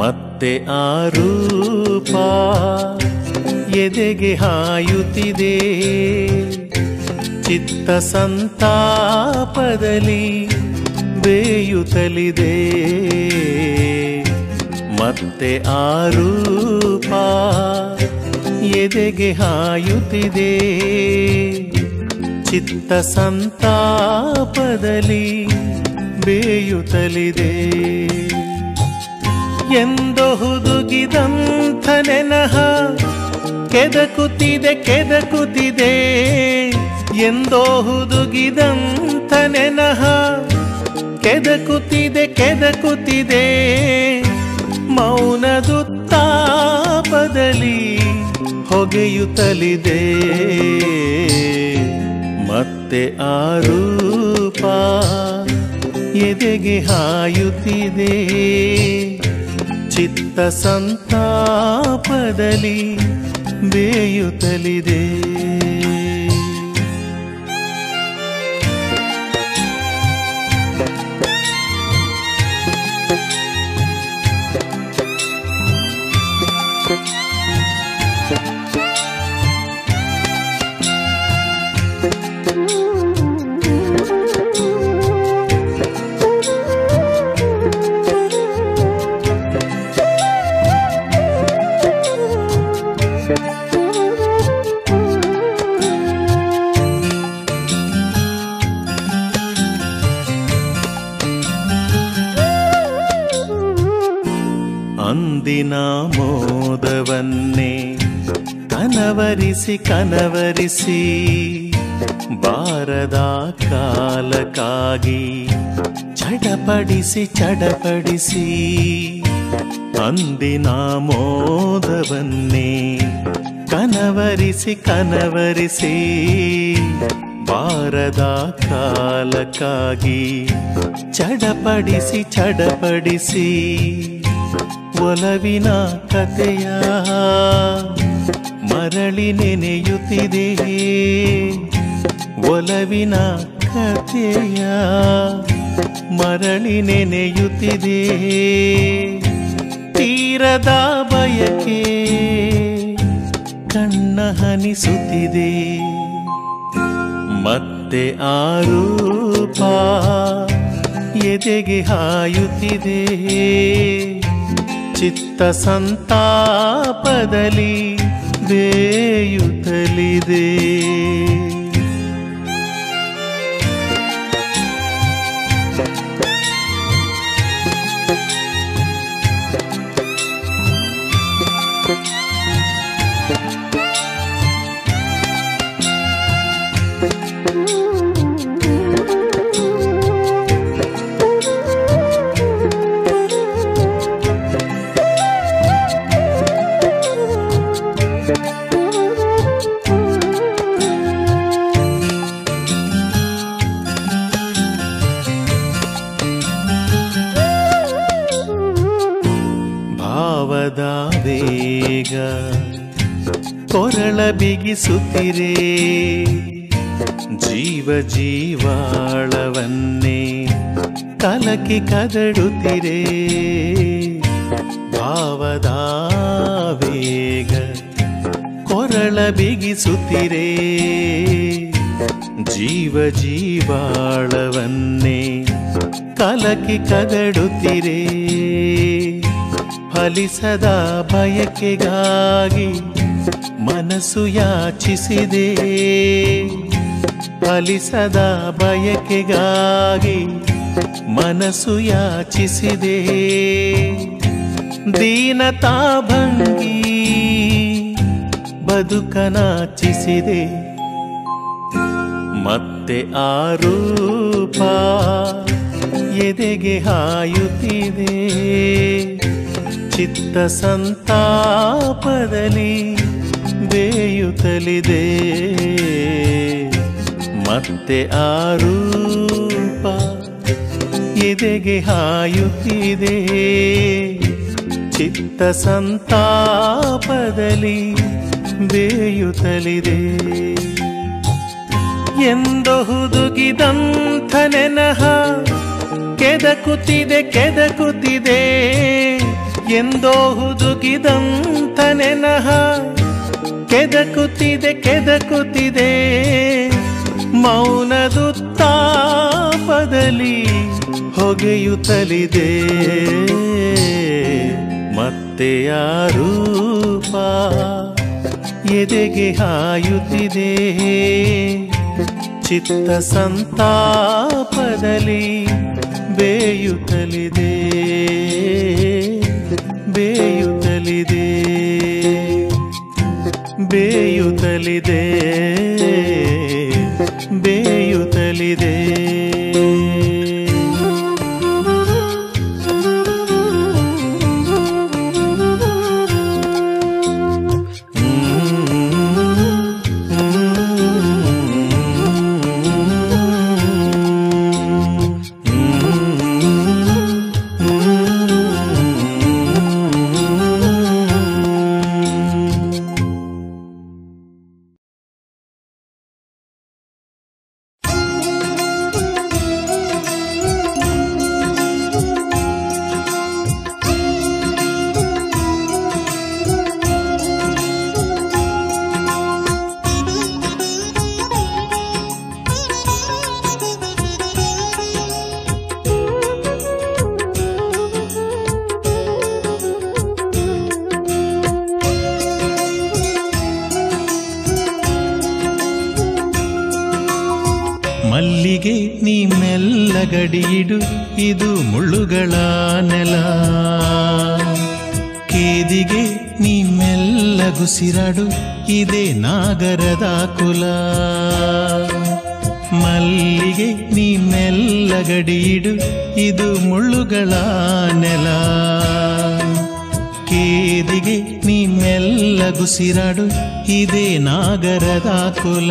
ಮತ್ತೆ ಆ ರೂಪ ಎದೆಗೆ ಹಾಯುತ್ತಿದೆ ಚಿತ್ತ ಸಂತಾಪದಲ್ಲಿ ಬೇಯುತ್ತಲಿದೆ ಮತ್ತೆ ಆ ರೂಪ ಎದೆಗೆ ಹಾಯುತ್ತಿದೆ ಚಿತ್ತ ಸಂತಾಪದಲ್ಲಿ ಬೇಯುತ್ತಲಿದೆ ಎಂದೋ ಹುದುಗಿದಂಥ ನೆನಹ ಕೆದಕುತ್ತಿದೆ ಕೆದಕುತ್ತಿದೆ ಎಂದೋ ಹುದುಗಿದಂಥ ನೆನಹ ಕೆದಕುತ್ತಿದೆ ಕೆದಕುತ್ತಿದೆ ಮೌನದುತ್ತಾಪದಲ್ಲಿ ಹೊಗೆಯುತ್ತಲಿದೆ ಮತ್ತೆ ಆ ರೂಪ ಎದೆಗೆ ಹಾಯುತ್ತಿದೆ ಚಿತ್ತ ಸಂತಾಪದಲ್ಲಿ ಬೇಯುತ್ತಲಿದೆ ಅಂದಿನ ಮೋದವನ್ನೇ ಕನವರಿಸಿ ಕನವರಿಸಿ ಬಾರದ ಕಾಲಕ್ಕಾಗಿ ಚಡಪಡಿಸಿ ಚಡಪಡಿಸಿ ಅಂದಿನ ಮೋದವನ್ನೇ ಕನವರಿಸಿ ಕನವರಿಸಿ ಬಾರದ ಕಾಲಕ್ಕಾಗಿ ಚಡಪಡಿಸಿ ಚಡಪಡಿಸಿ ಒಲವಿನ ಕಥೆಯ ಮರಳಿ ನೆನೆಯುತ್ತಿದೆ ಒಲವಿನ ಕಥೆಯ ಮರಳಿ ನೆನೆಯುತ್ತಿದೆ ತೀರದ ಬಯಕೆ ಕಣ್ಣ ಹನಿಸುತ್ತಿದೆ ಮತ್ತೆ ಆ ರೂಪ ಎದೆಗೆ ಹಾಯುತ್ತಿದೆ ಚಿತ್ತ ಸಂತಾಪದಲ್ಲಿ ಬೇಯುತ್ತಲಿದೆ ಭಾವದ ವೇಗ ಕೊರಳ ಬಿಗಿಸುತ್ತಿರೆ ಜೀವ ಜೀವಾಳವನ್ನೇ ಕಲಕಿ ಕದಡುತ್ತಿರೆ ಭಾವದ ವೇಗ ಕೊರಳ ಬಿಗಿಸುತ್ತಿರೆ ಜೀವ ಜೀವಾಳವನ್ನೇ ಕಲಕಿ ಕದಡುತ್ತಿರೆ ಫಲಿಸದ ಬಯಕೆಗಾಗಿ ಮನಸ್ಸು ಯಾಚಿಸಿದೆ ಫಲಿಸದ ಬಯಕೆಗಾಗಿ ಮನಸ್ಸು ಯಾಚಿಸಿದೆ ದೀನತಾ ಭಂಗಿ ಬದುಕನಾಚಿಸಿದೆ ಮತ್ತೆ ಆ ರೂಪ ಎದೆಗೆ ಹಾಯುತ್ತಿದೆ ಚಿತ್ತ ಸಂತಾಪದಲ್ಲಿ ಬೇಯುತ್ತಲಿದೆ ಮತ್ತೆ ಆ ರೂಪ ಎದೆಗೆ ಹಾಯುತ್ತಿದೆ ಚಿತ್ತ ಸಂತಾಪದಲ್ಲಿ ಬೇಯುತ್ತಲಿದೆ ಎಂದು ಹುದುಗಿದಂಥ ನೆನಹ ಕೆದಕುತ್ತಿದೆ ಕೆದಕುತ್ತಿದೆ ಎಂದೋ ಹುದುಗಿದಂಥ ನೆನಹ ಕೆದಕುತ್ತಿದೆ ಕೆದಕುತ್ತಿದೆ ಮೌನದು ತಾಪದಲ್ಲಿ ಹೊಗೆಯುತ್ತಲಿದೆ ಮತ್ತೆ ಆ ರೂಪ ಎದೆಗೆ ಹಾಯುತ್ತಿದೆ ಚಿತ್ತ ಸಂತಾಪದಲ್ಲಿ ಬೇಯುತ್ತಲಿದೆ ಬೇಯುತ್ತಲಿದೆ ಬೇಯುತ್ತಲಿದೆ ಬೇಯುತ್ತಲಿದೆ ಮಲ್ಲಿಗೆ ನೀ ಮೆಲ್ಲಗಡಿಯಿಡು ಇದು ಮುಳ್ಳುಗಳ ನೆಲ ಕೇದಿಗೆ ನೀ ಮೆಲ್ಲಗುಸಿರಾಡು ಇದೇ ನಾಗರದ ಕುಲ ಮಲ್ಲಿಗೆ ನೀ ಮೆಲ್ಲಗಡಿಯಿಡು ಇದು ಮುಳ್ಳುಗಳ ನೆಲ ಕೇದಿಗೆ ನೀ ಮೆಲ್ಲಗುಸಿರಾಡು ಇದೇ ನಾಗರದ ಕುಲ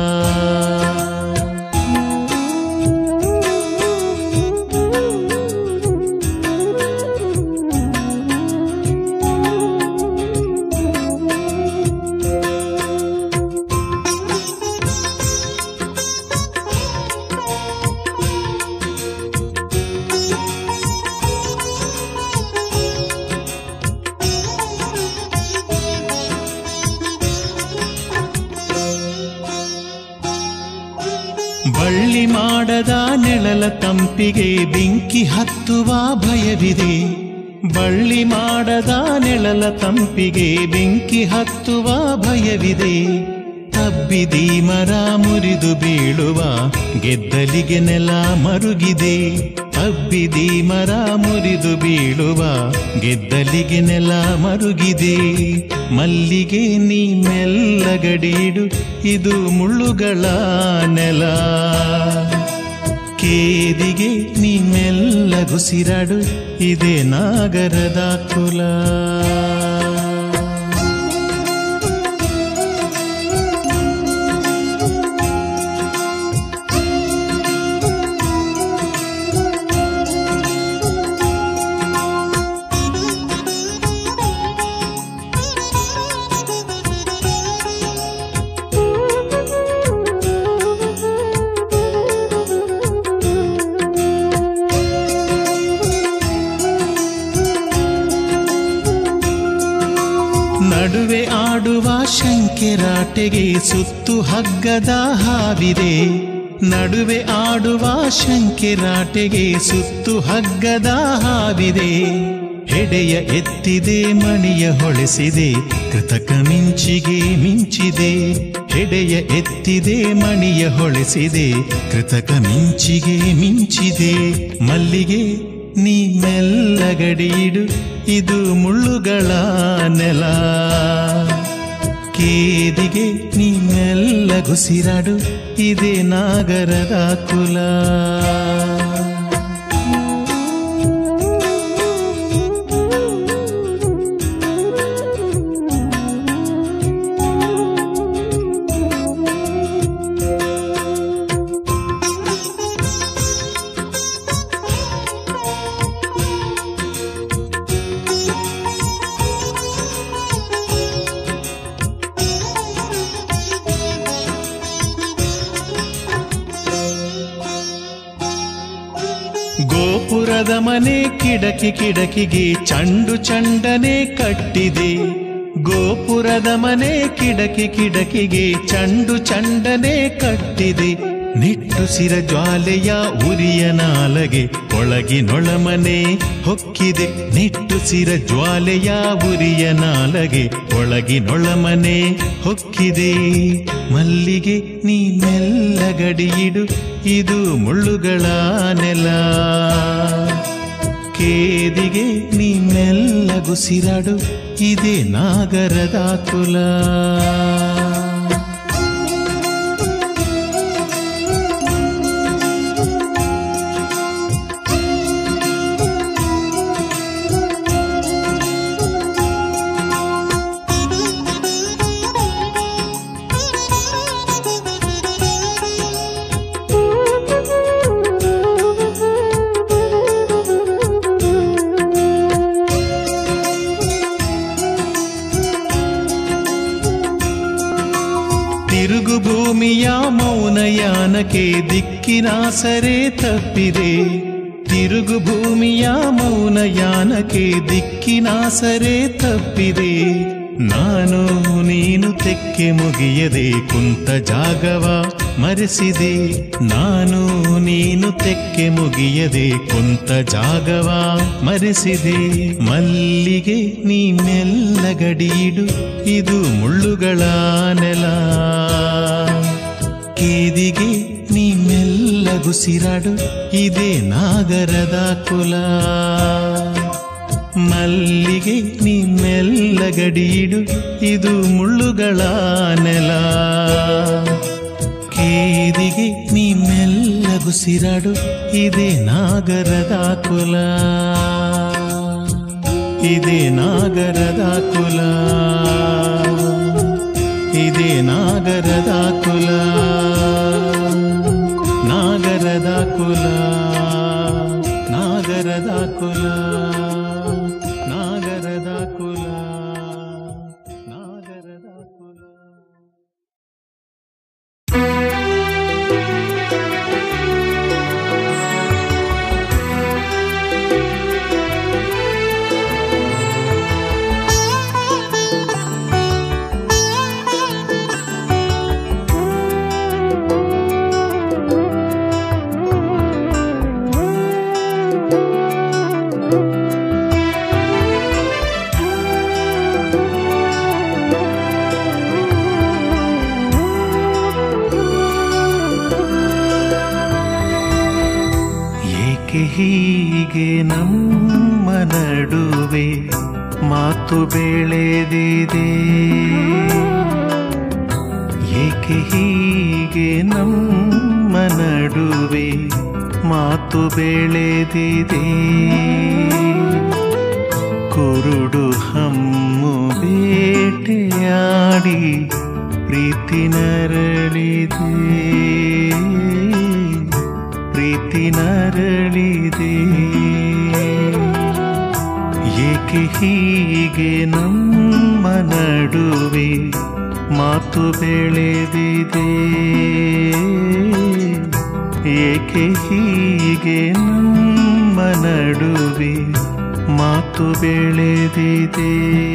ಬಳ್ಳಿ ಮಾಡದ ನೆಳಲ ತಂಪಿಗೆ ಬೆಂಕಿ ಹತ್ತುವ ಭಯವಿದೆ ಬಳ್ಳಿ ಮಾಡದ ನೆಳಲ ತಂಪಿಗೆ ಬೆಂಕಿ ಹತ್ತುವ ಭಯವಿದೆ ತಬ್ಬಿದಿ ಮರ ಮುರಿದು ಬೀಳುವ ಗೆದ್ದಲಿಗೆ ನೆಲ ಮರುಗಿದೆ ತಬ್ಬಿದಿ ಮರ ಮುರಿದು ಬೀಳುವ ಗೆದ್ದಲಿಗೆ ನೆಲ ಮರುಗಿದೆ ಮಲ್ಲಿಗೆ ನೀ ಮೆಲ್ಲಗಡೀಡು ಇದು ಮುಳ್ಳುಗಳ ನೆಲ ಕೇದಿಗೆ ನೀ ಮೆಲ್ಲಗುಸಿರಾಡು ಇದೇ ನಾಗರದ ಕುಲ ನಡುವೆ ಆಡುವ ಶಂಕೆರಾಟೆಗೆ ಸುತ್ತು ಹಗ್ಗದ ಹಾವಿದೆ ನಡುವೆ ಆಡುವ ಶಂಕೆರಾಟೆಗೆ ಸುತ್ತು ಹಗ್ಗದ ಹಾವಿದೆ ಹೆಡೆಯ ಎತ್ತಿದೆ ಮಣಿಯ ಹೊಳೆಸಿದೆ ಕೃತಕ ಮಿಂಚಿಗೆ ಮಿಂಚಿದೆ ಹೆಡೆಯ ಎತ್ತಿದೆ ಮಣಿಯ ಹೊಳೆಸಿದೆ ಕೃತಕ ಮಿಂಚಿಗೆ ಮಿಂಚಿದೆ ಮಲ್ಲಿಗೆ ನೀ ಮೆಲ್ಲಗಡೀಡು ಇದು ಮುಳ್ಳುಗಳ ನೆಲ ಕೇದಿಗೆ ನೀ ಮೆಲ್ಲಗುಸಿರಾಡು ಇದೇ ನಾಗರದ ಕುಲ ಗೋಪುರದ ಮನೆ ಕಿಡಕಿ ಕಿಡಕಿಗೆ ಚಂಡು ಚಂಡನೆ ಕಟ್ಟಿದೆ ಗೋಪುರದ ಮನೆ ಕಿಡಕಿ ಕಿಡಕಿಗೆ ಚಂಡು ಚಂಡನೆ ಕಟ್ಟಿದೆ ನಿಟ್ಟುಸಿರ ಜ್ವಾಲೆಯ ಉರಿಯ ನಾಲಗೆ ಒಳಗಿನೊಳಮನೆ ಹೊಕ್ಕಿದೆ ನಿಟ್ಟುಸಿರ ಜ್ವಾಲೆಯ ಉರಿಯ ನಾಲಗೆ ಒಳಗಿನೊಳಮನೆ ಹೊಕ್ಕಿದೆ ಮಲ್ಲಿಗೆ ನೀ ಮೆಲ್ಲಗಡಿಯಿಡು ಇದು ಮುಳ್ಳುಗಳ ನೆಲ ಕೇದಿಗೆ ನೀ ಮೆಲ್ಲಗುಸಿರಾಡು ಇದೇ ನಾಗರದ ಕುಲ ತಿರುಗು ಭೂಮಿಯ ಮೌನಯಾನಕ್ಕೆ ದಿಕ್ಕಿನ ಸರೆ ತಪ್ಪಿದೆ ತಿರುಗು ಭೂಮಿಯ ಮೌನಯಾನಕ್ಕೆ ದಿಕ್ಕಿನ ಸರೆ ತಪ್ಪಿದೆ ನಾನು ನೀನು ತೆಕ್ಕೆ ಮುಗಿಯದೆ ಕುಂತ ಜಾಗವ ಮರೆಸಿದೆ ನಾನು ನೀನು ತೆಕ್ಕೆ ಮುಗಿಯದೆ ಕುಂತ ಜಾಗವ ಮರೆಸಿದೆ ಮಲ್ಲಿಗೆ ನೀ ಮೆಲ್ಲಗಡಿಯಿಡು ಇದು ಮುಳ್ಳುಗಳ ನೆಲ ಕೇದಿಗೆ ನೀ ಮೆಲ್ಲಗುಸಿರಾಡು ಇದೇ ನಾಗರದ ಕುಲ ಮಲ್ಲಿಗೆ ನೀ ಮೆಲ್ಲಗಡಿಯಿಡು ಇದು ಮುಳ್ಳುಗಳ ನೆಲ ಕೇದಿಗೆ ನೀ ಮೆಲ್ಲಗುಸಿರಾಡು ಇದೇ ನಾಗರದ ಕುಲ ಇದೇ ನಾಗರದ ಕುಲ ಇದೇ ನಾಗರದ ಕುಲ ನಾಗರದ ಕುಲ ನಾಗರದ ಕುಲ ನಾಗರದ ಕುಲ ನಾಗರದ ಕುಲ ಏಕೆ ಹೀಗೆ ನಮ್ಮ ನಡುವೆ ಮಾತು ಬೆಳೆದಿದೆ ಏಕೆ ಹೀಗೆ ನಮ್ಮ ನಡುವೆ ಮಾತು ಬೆಳೆದಿದೆ ಕುರುಡು ಹಮ್ಮು ಬೇಟೆಯಾಡಿ ಪ್ರೀತಿ ನರಳಿದೆ ಪ್ರೀತಿ ನರಳಿದೆ ಏಕೆ ಹೀಗೆ ನಮ್ಮ ನಡುವೆ ಮಾತು ಬೆಳೆದಿದೆ ಏಕೆ ಹೀಗೆ ನಮ್ಮ ನಡುವೆ ಮಾತು ಬೆಳೆದಿದೆ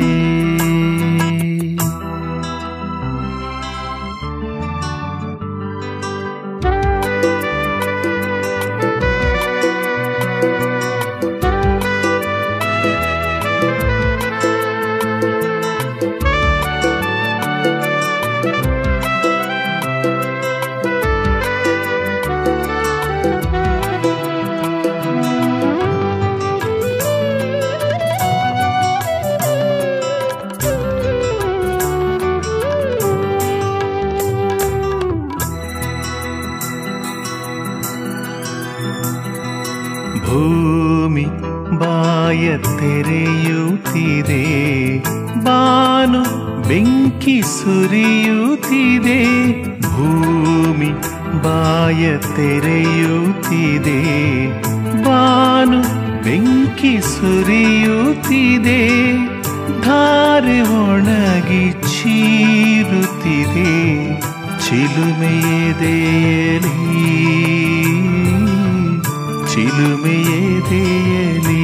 ಭೂಮಿ ಬಾಯ ತೆರೆಯುತ್ತಿದೆ ಬಾನು ಬೆಂಕಿ ಸುರಿಯುತ್ತಿದೆ ಭೂಮಿ ಬಾಯ ತೆರೆಯುತ್ತಿದೆ ಬಾನು ಬೆಂಕಿ ಸುರಿಯುತ್ತಿದೆ ಧಾರೆ ಒಣಗಿ ಚೀರುತ್ತಿದೆ ಚಿಲುಮೆಯೆದೆಯಲಿ ಚಿಲುಮೆಯೆದೆಯಲಿ ಚಿಲುಮೆಯೆದೆಯಲಿ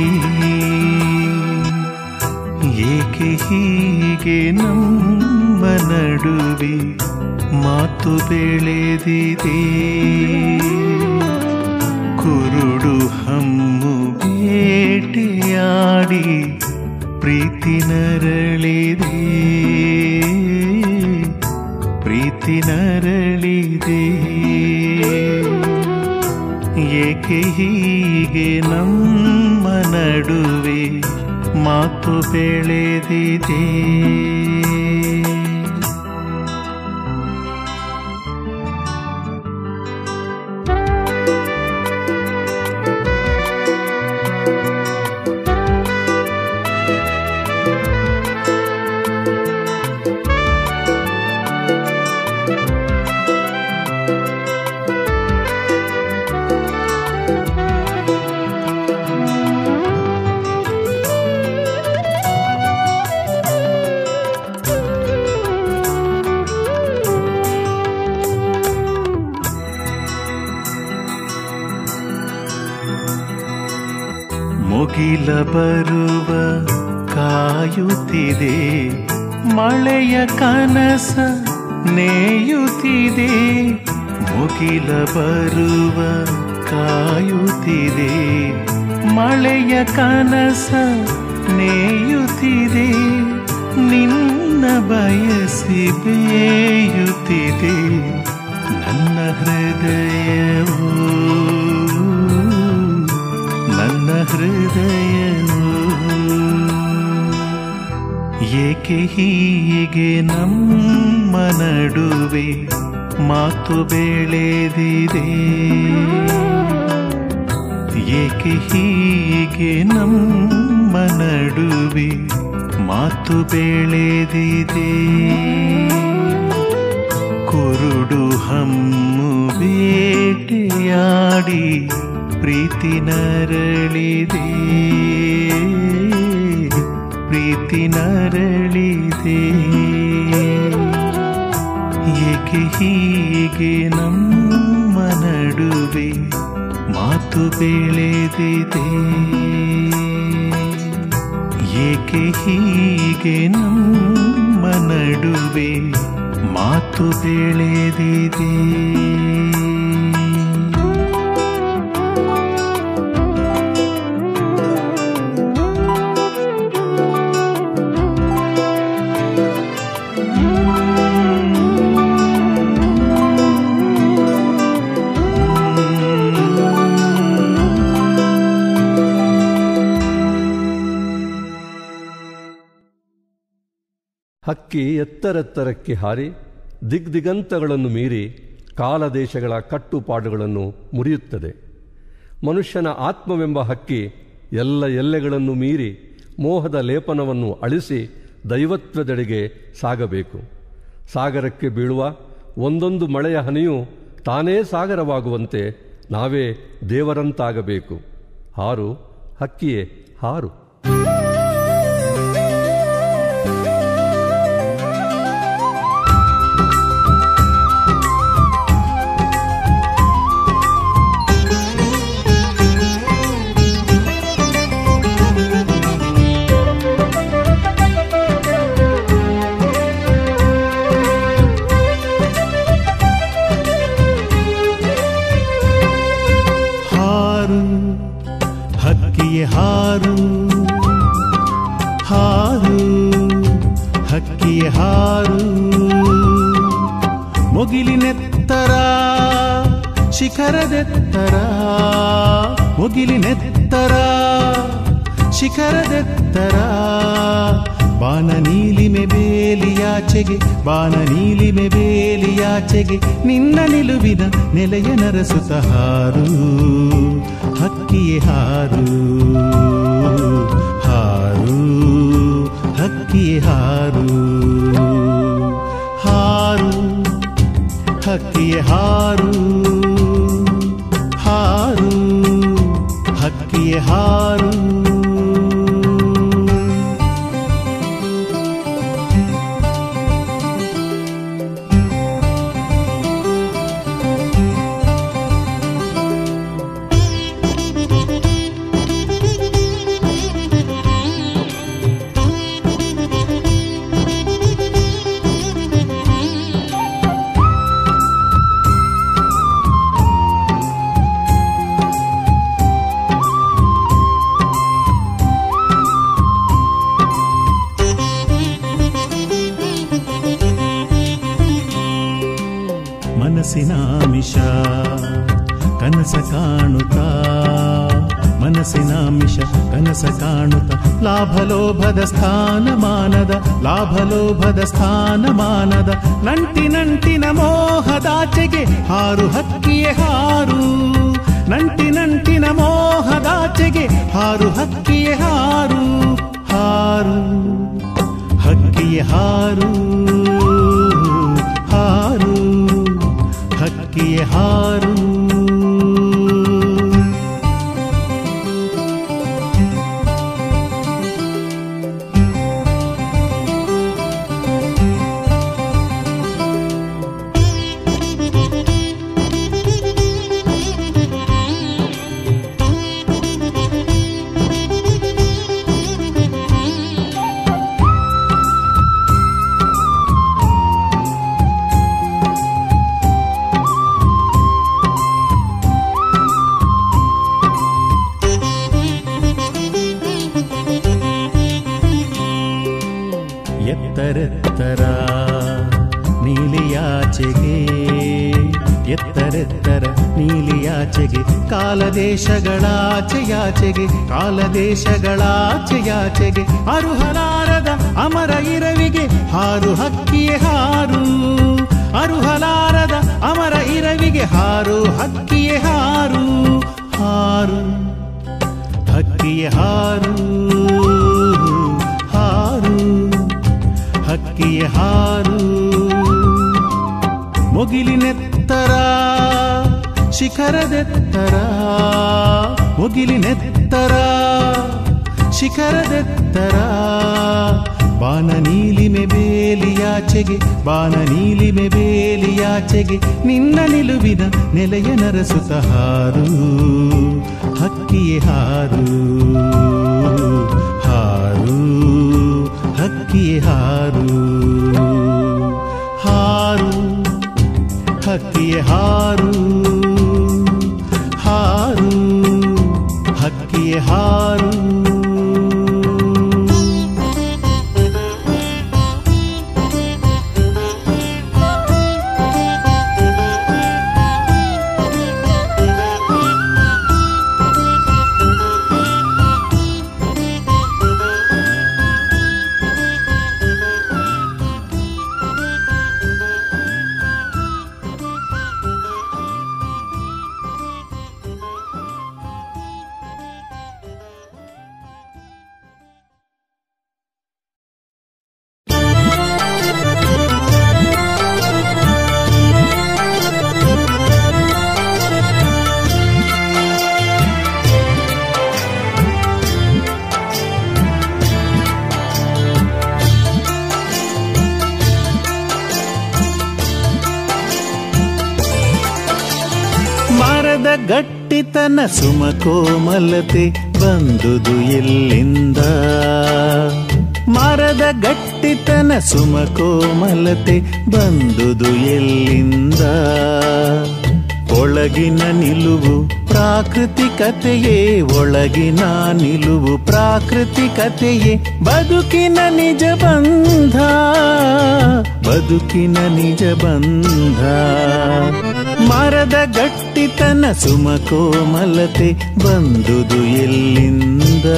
ಏಕೆ ಹೀಗೆ ನಮ್ಮ ನಡುವೆ ಮಾತು ಬೆಳೆದಿದೆ ಕುರುಡು ಹಮ್ಮು ಬೇಟೆಯಾಡಿ ಪ್ರೀತಿ ನರಳಿದೆ ಪ್ರೀತಿ ನರಳಿದೆ ಏಕೆ ಹೀಗೆ ನಮ್ಮ ನಡುವೆ ಮಾತು ಬೆಳೆದಿದೆ ಮುಗಿಲ ಬರುವ ಕಾಯುತ್ತಿದೆ ಮಳೆಯ ಕನಸ ನೇಯುತ್ತಿದೆ ಮುಗಿಲ ಬರುವ ಕಾಯುತ್ತಿದೆ ಮಳೆಯ ಕನಸ ನೇಯುತ್ತಿದೆ ನಿನ್ನ ಬಯಸಿ ಬೇಯುತ್ತಿದೆ ನನ್ನ ಹೃದಯವು ನನ್ನ ಹೃದಯವು ಏಕೆ ಹೀಗೆ ನಮ್ಮ ನಡುವೆ ಮಾತು ಬೆಳೆದಿದೆ ಏಕೆ ಹೀಗೆ ನಮ್ಮ ನಡುವೆ ಮಾತು ಬೆಳೆದಿದೆ ಕುರುಡು ಹಮ್ಮು ಬೇಟೆಯಾಡಿ ಪ್ರೀತಿ ನರಳಿದೆ ಪ್ರೀತಿ ನರಳಿದೆ ಏಕೆ ಹೀಗೆ ನಮ್ಮ ನಡುವೆ ಮಾತು ಬೆಳೆದಿದೆ ಏಕೆ ಹೀಗೆ ನಮ್ಮ ನಡುವೆ ಮಾತು ಬೆಳೆದಿದೆ ಹಕ್ಕಿ ಎತ್ತರೆತ್ತರಕ್ಕೆ ಹಾರಿ ದಿಗ್ದಿಗಂತಗಳನ್ನು ಮೀರಿ ಕಾಲದೇಶಗಳ ಕಟ್ಟುಪಾಡುಗಳನ್ನು ಮುರಿಯುತ್ತದೆ ಮನುಷ್ಯನ ಆತ್ಮವೆಂಬ ಹಕ್ಕಿ ಎಲ್ಲ ಎಲ್ಲೆಗಳನ್ನು ಮೀರಿ ಮೋಹದ ಲೇಪನವನ್ನು ಅಳಿಸಿ ದೈವತ್ವದೆಡೆಗೆ ಸಾಗಬೇಕು ಸಾಗರಕ್ಕೆ ಬೀಳುವ ಒಂದೊಂದು ಮಳೆಯ ಹನಿಯು ತಾನೇ ಸಾಗರವಾಗುವಂತೆ ನಾವೇ ದೇವರಂತಾಗಬೇಕು ಹಾರು ಹಕ್ಕಿಯೇ ಹಾರು ಹಾರು ಹಕ್ಕಿಯೇ ಹಾರು ಹಾರು ಹಕ್ಕಿಯೇ ಹಾರು ಮುಗಿಲಿನೆತ್ತರ ಶಿಖರದೆತ್ತರ ಮುಗಿಲಿನೆತ್ತರ ಶಿಖರದೆತ್ತರ ಬಾನ ನೀಲಿಮೆ ಬೇಲಿಯಾಚೆಗೆ ಬಾನ ನೀಲಿಮೆ ಬೇಲಿಯಾಚೆಗೆ ನಿನ್ನ ನಿಲುವಿನ ನೆಲೆಯ ನರಸುತ ಹಾರು ಹಕ್ಕಿಯೇ ಹಾರು ಹಾರು ಹಕ್ಕಿಯೇ ಹಾರು ಹಾರು ಹಕ್ಕಿಯೇ ಹಾರು ಹಾರು ಹಕ್ಕಿಯೇ ಹಾರು ಕನಸ ಕಾಣುತ್ತಾ ಮನಸ್ಸಿನ ಮಿಷ ಕನಸ ಕಾಣುತ್ತ ಲಾಭಲೋಭದ ಸ್ಥಾನಮಾನದ ಲಾಭಲೋಭದ ಸ್ಥಾನಮಾನದ ನಂಟಿ ನಂಟಿನ ಮೋಹದಾಚೆಗೆ ಹಾರು ಹಕ್ಕಿಯೇ ಹಾರು ನಂಟಿ ನಂಟಿನ ಮೋಹದಾಚೆಗೆ ಹಾರು ಹಕ್ಕಿಯೇ ಹಾರು ಹಾರು ಹಕ್ಕಿಯೇ ಹಾರು ಹಾರು ಹಕ್ಕಿಯೇ ಹಾರು ಎತ್ತರೆತ್ತರ ನೀಲಿಯಾಚೆಗೆ ಎತ್ತರೆತ್ತರ ನೀಲಿಯಾಚೆಗೆ ಕಾಲದೇಶಗಳಾಚೆಯಾಚೆಗೆ ಕಾಲದೇಶಗಳಾಚೆಯಾಚೆಗೆ ಅರುಹಲಾರದ ಅಮರ ಇರವಿಗೆ ಹಾರು ಹಕ್ಕಿಯೇ ಹಾರು ಅರುಹಲಾರದ ಅಮರ ಇರವಿಗೆ ಹಾರು ಹಕ್ಕಿಯೇ ಹಾರು ಹಾರು ಹಕ್ಕಿಯೇ ಹಾರು ಹಾರು ಹಕ್ಕಿಯ ಹಾರು ಮುಗಿಲಿನೆತ್ತರ ಶಿಖರದೆತ್ತರ ಮುಗಿಲಿನೆತ್ತರ ಶಿಖರದೆತ್ತರ ಬಾನ ನೀಲಿಮೆ ಬೇಲಿಯಾಚೆಗೆ ಬಾನ ನೀಲಿಮೆ ಬೇಲಿಯಾಚೆಗೆ ನಿನ್ನ ನಿಲುವಿನ ನೆಲೆಯ ನರಸುತ ಹಾರು ಹಕ್ಕಿಯೇ ಹಾರು ಹಾರು ಹಕ್ಕಿಯೇ ಹಾರು ಹಾರು ಹಕ್ಕಿಯೇ ಹಾರು ಹಾರು ಹಕ್ಕಿಯೇ ಹಾರು ಮರದ ಗಟ್ಟಿತನ ಸುಮಕೋಮಲತೆ ಬಂದುದು ಎಲ್ಲಿಂದ ಮರದ ಗಟ್ಟಿತನ ಸುಮಕೋಮಲತೆ ಬಂದುದು ಎಲ್ಲಿಂದ ಒಳಗಿನ ನಿಲುವು ಪ್ರಾಕೃತಿಕತೆಯೇ ಒಳಗಿನ ನಿಲುವು ಪ್ರಾಕೃತಿಕತೆಯೇ ಬದುಕಿನ ನಿಜ ಬಂಧ ಬದುಕಿನ ನಿಜ ಬಂಧ ಮರದ ಗಟ್ಟಿತನ ಸುಮಕೋಮಲತೆ ಬಂದುದು ಎಲ್ಲಿಂದ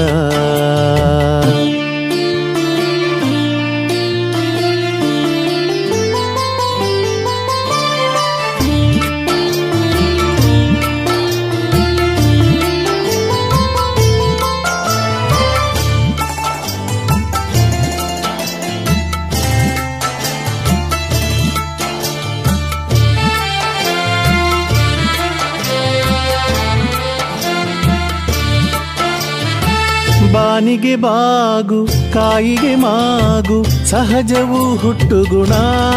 ಬಾನಿಗೆ ಬಾಗು ಕಾಯಿಗೆ ಮಾಗು ಸಹಜವು ಹುಟ್ಟುಗುಣ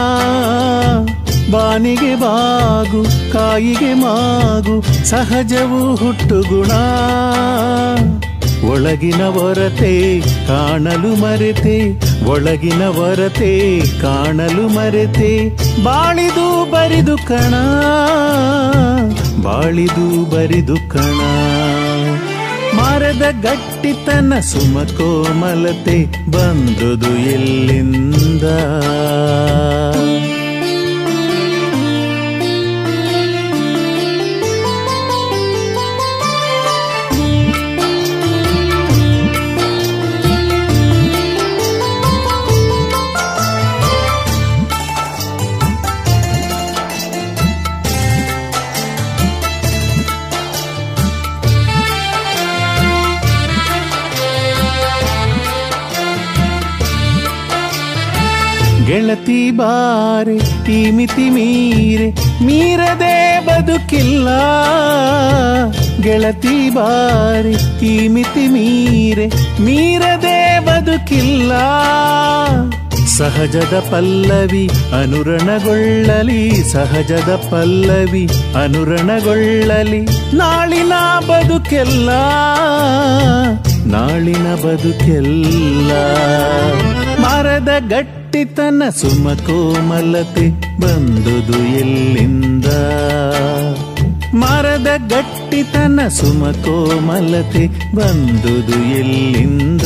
ಬಾನಿಗೆ ಬಾಗು ಕಾಯಿಗೆ ಮಾಗು ಸಹಜವು ಹುಟ್ಟುಗುಣ ಒಳಗಿನ ಹೊರತೆ ಕಾಣಲು ಮರೆತೆ ಒಳಗಿನ ಹೊರತೆ ಕಾಣಲು ಮರೆತೆ ಬಾಳಿದು ಬರಿದು ಕಣ ಬಾಳಿದು ಬರಿದು ಕಣ ಮರದ ಗಟ್ಟಿತನ ಸುಮಕೋಮಲತೆ ಬಂದುದು ಎಲ್ಲಿಂದ ಗೆಳತಿ ಬಾರೆ ಈ ಮಿತಿ ಮೀರೆ ಮೀರದೆ ಬದುಕಿಲ್ಲ ಗೆಳತಿ ಬಾರೆ ಈ ಮಿತಿ ಮೀರೆ ಮೀರದೆ ಬದುಕಿಲ್ಲ ಸಹಜದ ಪಲ್ಲವಿ ಅನುರಣಗೊಳ್ಳಲಿ ಸಹಜದ ಪಲ್ಲವಿ ಅನುರಣಗೊಳ್ಳಲಿ ನಾಳಿನ ಬದುಕೆಲ್ಲ ನಾಳಿನ ಬದುಕೆಲ್ಲ ಮರದ ಗಟ್ಟಿತನ ಸುಮ ಕೋಮಲತೆ ಬಂದುದು ಎಲ್ಲಿಂದ ಮರದ ಗಟ್ಟಿತನ ಸುಮ ಕೋಮಲತೆ ಬಂದುದು ಎಲ್ಲಿಂದ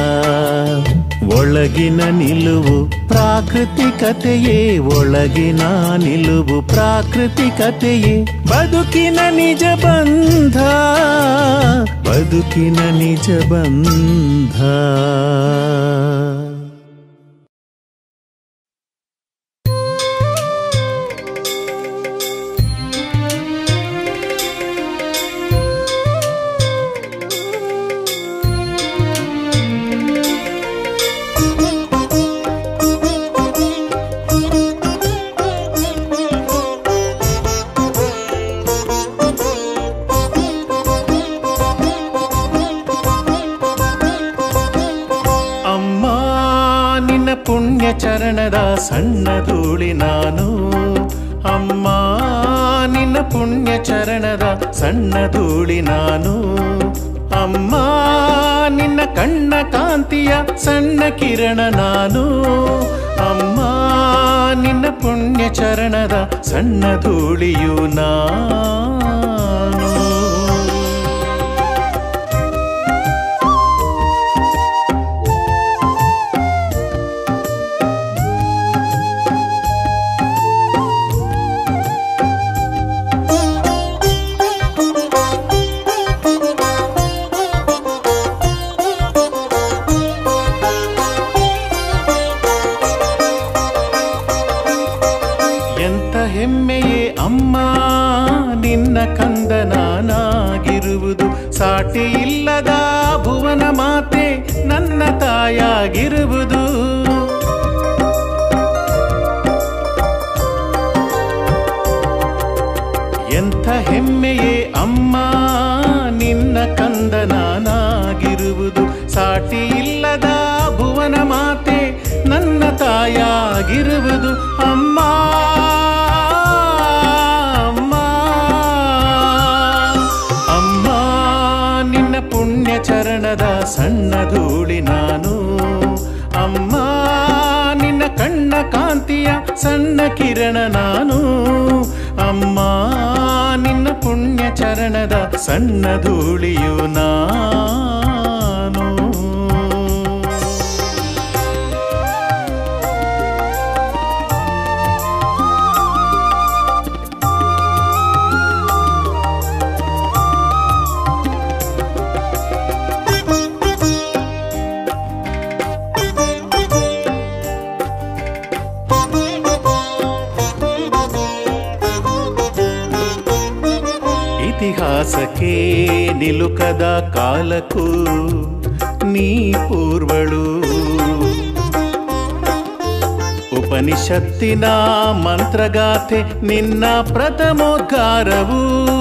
ಒಳಗಿನ ನಿಲುವು ಪ್ರಾಕೃತಿಕತೆಯೇ ಒಳಗಿನ ನಿಲುವು ಪ್ರಾಕೃತಿಕತೆಯೇ ಬದುಕಿನ ನಿಜ ಬಂಧ ಬದುಕಿನ ನಿಜ ಬಂಧ ಅಮ್ಮ ನಿನ್ನ ಪುಣ್ಯ ಚರಣದ ಸಣ್ಣ ಧೂಳಿ ನಾನು ಅಮ್ಮ ನಿನ್ನ ಪುಣ್ಯ ಚರಣದ ಸಣ್ಣ ಧೂಳಿ ನಾನು ಅಮ್ಮ ನಿನ್ನ ಕಣ್ಣ ಕಾಂತಿಯ ಸಣ್ಣ ಕಿರಣ ನಾನು ಅಮ್ಮ ನಿನ್ನ ಪುಣ್ಯ ಚರಣದ ಸಣ್ಣ ಧೂಳಿಯು ನಾನು ಎಂತ ಹೆಮ್ಮೆಯೇ ಅಮ್ಮ ನಿನ್ನ ಕಂದ ನಾನಾಗಿರುವುದು ಸಾಟಿ ಇಲ್ಲದ ಭುವನ ಮಾತೆ ನನ್ನ ತಾಯಾಗಿರುವುದು ಎಂಥ ಹೆಮ್ಮೆಯೇ ಅಮ್ಮ ನಿನ್ನ ಕಂದ ನಾನಾಗಿರುವುದು ಸಾಟಿ ಇಲ್ಲದ ಭುವನ ಮಾತೆ ನನ್ನ ತಾಯಾಗಿರುವುದು ಅಮ್ಮ ಅಮ್ಮ ಅಮ್ಮ ನಿನ್ನ ಪುಣ್ಯ ಚರಣದ ಸಣ್ಣ ಧೂಳಿ ನಾನು ಅಮ್ಮ ನಿನ್ನ ಕಣ್ಣ ಕಾಂತಿಯ ಸಣ್ಣ ಕಿರಣ ನಾನು ಅಮ್ಮ ನಿನ್ನ ಪುಣ್ಯ ಚರಣದ ಸಣ್ಣ ಧೂಳಿಯು ನಾನು ಇತಿಹಾಸಕ್ಕೆ ನಿಲುಕದ ಕಾಲಕ್ಕೂ ನೀ ಪೂರ್ವಳು ಉಪನಿಷತ್ತಿನ ಮಂತ್ರಗಾಥೆ ನಿನ್ನ ಪ್ರಥಮೋದ್ಗಾರವು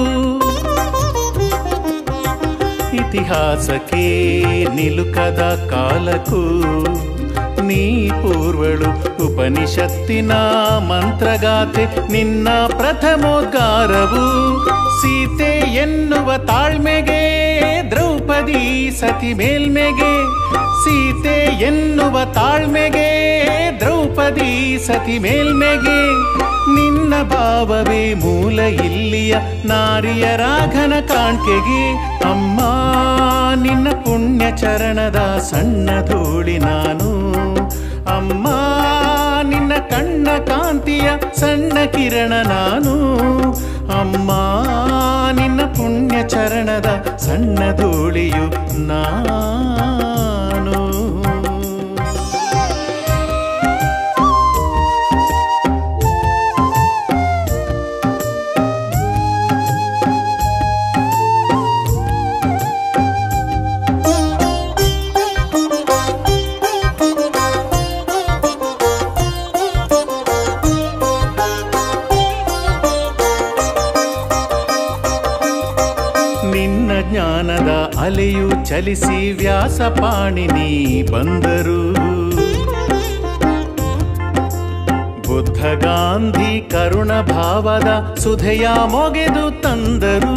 ಇತಿಹಾಸಕ್ಕೆ ನಿಲುಕದ ಕಾಲಕ್ಕೂ ನೀ ಪೂರ್ವಳು ಉಪನಿಷತ್ತಿನ ಮಂತ್ರಗಾಥೆ ನಿನ್ನ ಪ್ರಥಮೋದ್ಗಾರವು ಸೀತೆ ಎನ್ನುವ ತಾಳ್ಮೆಗೆ ದ್ರೌಪದಿ ಸತಿ ಮೇಲ್ಮೆಗೆ ಸೀತೆ ಎನ್ನುವ ತಾಳ್ಮೆಗೆ ದ್ರೌಪದಿ ಸತಿ ಮೇಲ್ಮೆಗೆ ನಿನ್ನ ಭಾವವೇ ಮೂಲ ಇಲ್ಲಿಯ ನಾರಿಯ ರಾಘನ ಕಾಣ್ಕೆಗೆ ಅಮ್ಮ ನಿನ್ನ ಪುಣ್ಯ ಚರಣದ ಸಣ್ಣ ಧೂಳಿ ನಾನು ಅಮ್ಮ ನಿನ್ನ ಕಣ್ಣ ಕಾಂತಿಯ ಸಣ್ಣ ಕಿರಣ ನಾನು ಅಮ್ಮ ನಿನ್ನ ಪುಣ್ಯ ಚರಣದ ಸಣ್ಣ ಧೂಳಿಯು ನಾನು ಚಲಿಸಿ ವ್ಯಾಸಪಾಣಿನಿ ಬಂದರು ಬುದ್ಧ ಗಾಂಧಿ ಕರುಣ ಭಾವದ ಸುಧೆಯ ಮೊಗೆದು ತಂದರು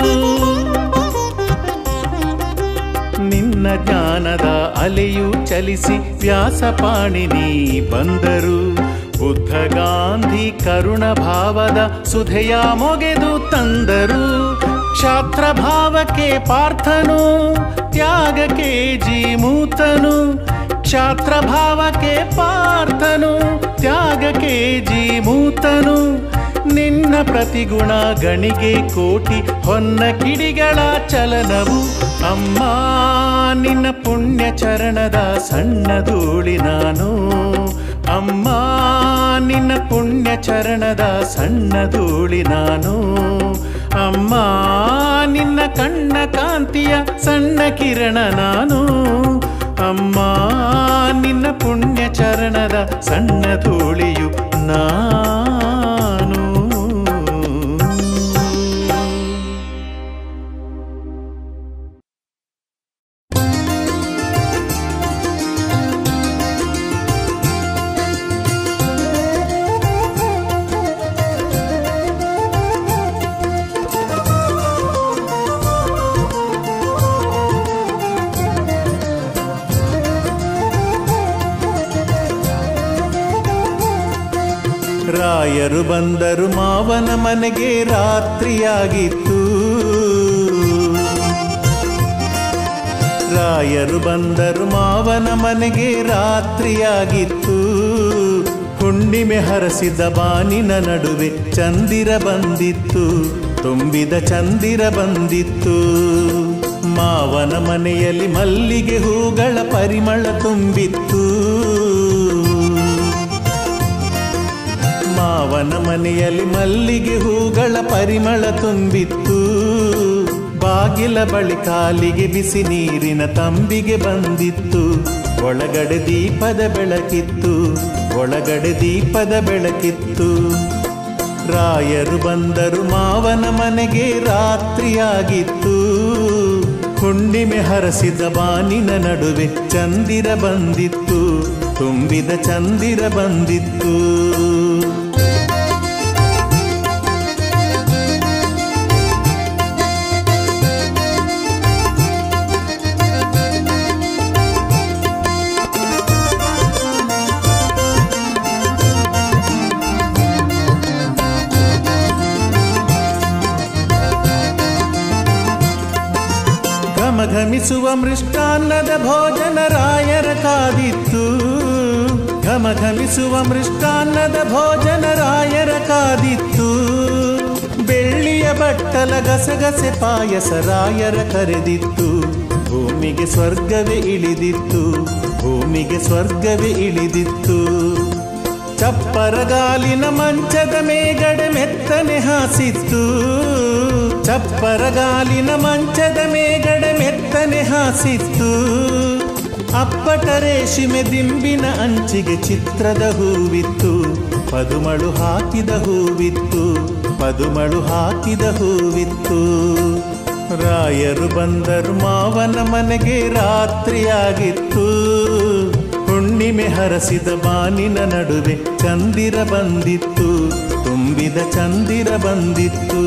ನಿನ್ನ ಜ್ಞಾನದ ಅಲೆಯು ಚಲಿಸಿ ವ್ಯಾಸಪಾಣಿನಿ ಬಂದರು ಬುದ್ಧ ಗಾಂಧಿ ಕರುಣ ಭಾವದ ಸುಧೆಯ ಮೊಗೆದು ತಂದರು ಕ್ಷಾತ್ರ ಭಾವಕ್ಕೆ ಪಾರ್ಥನು ತ್ಯಾಗಕ್ಕೆ ಜೀಮೂತನು ಕ್ಷಾತ್ರ ಭಾವಕ್ಕೆ ಪಾರ್ಥನು ತ್ಯಾಗಕ್ಕೆ ಜೀಮೂತನು ನಿನ್ನ ಪ್ರತಿಗುಣ ಗಣಿಗೆ ಕೋಟಿ ಹೊನ್ನ ಕಿಡಿಗಳ ಚಲನವು ಅಮ್ಮ ನಿನ್ನ ಪುಣ್ಯ ಚರಣದ ಸಣ್ಣ ಧೂಳಿ ನಾನು ಅಮ್ಮ ನಿನ್ನ ಪುಣ್ಯ ಚರಣದ ಸಣ್ಣ ಧೂಳಿ ನಾನು ಅಮ್ಮ ನಿನ್ನ ಕಣ್ಣ ಕಾಂತಿಯ ಸಣ್ಣ ಕಿರಣ ನಾನು ಅಮ್ಮ ನಿನ್ನ ಪುಣ್ಯ ಚರಣದ ಸಣ್ಣ ಧೂಳಿಯು ನಾನು ರಾಯರು ಬಂದರು ಮಾವನ ಮನೆಗೆ ರಾತ್ರಿಯಾಗಿತ್ತು ರಾಯರು ಬಂದರು ಮಾವನ ಮನೆಗೆ ರಾತ್ರಿಯಾಗಿತ್ತು ಹುಣ್ಣಿಮೆ ಹರಸಿದ ಬಾನಿನ ನಡುವೆ ಚಂದಿರ ಬಂದಿತ್ತು ತುಂಬಿದ ಚಂದಿರ ಬಂದಿತ್ತು ಮಾವನ ಮನೆಯಲ್ಲಿ ಮಲ್ಲಿಗೆ ಹೂಗಳ ಪರಿಮಳ ತುಂಬಿತ್ತು ಮಾವನ ಮನೆಯಲ್ಲಿ ಮಲ್ಲಿಗೆ ಹೂಗಳ ಪರಿಮಳ ತುಂಬಿತ್ತು ಬಾಗಿಲ ಬಳಿ ಕಾಲಿಗೆ ಬಿಸಿ ನೀರಿನ ತಂಬಿಗೆ ಬಂದಿತ್ತು ಒಳಗಡೆ ದೀಪದ ಬೆಳಕಿತ್ತು ಒಳಗಡೆ ದೀಪದ ಬೆಳಕಿತ್ತು ರಾಯರು ಬಂದರು ಮಾವನ ಮನೆಗೆ ರಾತ್ರಿಯಾಗಿತ್ತು ಹುಣ್ಣಿಮೆ ಹರಸಿದ ಬಾನಿನ ನಡುವೆ ಚಂದಿರ ಬಂದಿತ್ತು ತುಂಬಿದ ಚಂದಿರ ಬಂದಿತ್ತು ಘಮಘಮಿಸುವ ಮೃಷ್ಟಾನ್ನದ ಭೋಜನ ರಾಯರ ಕಾದಿತ್ತು ಘಮಘಮಿಸುವ ಮೃಷ್ಟಾನ್ನದ ಭೋಜನ ರಾಯರ ಕಾದಿತ್ತು ಬೆಳ್ಳಿಯ ಬಟ್ಟಲ ಗಸಗಸೆ ಪಾಯಸ ರಾಯರ ಕರೆದಿತ್ತು ಭೂಮಿಗೆ ಸ್ವರ್ಗವೇ ಇಳಿದಿತ್ತು ಭೂಮಿಗೆ ಸ್ವರ್ಗವೇ ಇಳಿದಿತ್ತು ಚಪ್ಪರಗಾಲಿನ ಮಂಚದ ಮೇಗಡೆ ಮೆತ್ತನೆ ಹಾಸಿತ್ತು ಚಪ್ಪರಗಾಲಿನ ಮಂಚದ ಮೇಗಡೆ ಮೆತ್ತನೆ ಹಾಸಿತ್ತು ಅಪ್ಪಟ ರೇಷಿಮೆ ದಿಂಬಿನ ಅಂಚಿಗೆ ಚಿತ್ರದ ಹೂವಿತ್ತು ಪದುಮಳು ಹಾಕಿದ ಹೂವಿತ್ತು ಪದುಮಳು ಹಾಕಿದ ಹೂವಿತ್ತು ರಾಯರು ಬಂದರು ಮಾವನ ಮನೆಗೆ ರಾತ್ರಿಯಾಗಿತ್ತು ಹುಣ್ಣಿಮೆ ಹರಸಿದ ಬಾನಿನ ನಡುವೆ ಚಂದಿರ ಬಂದಿತ್ತು ತುಂಬಿದ ಚಂದಿರ ಬಂದಿತ್ತು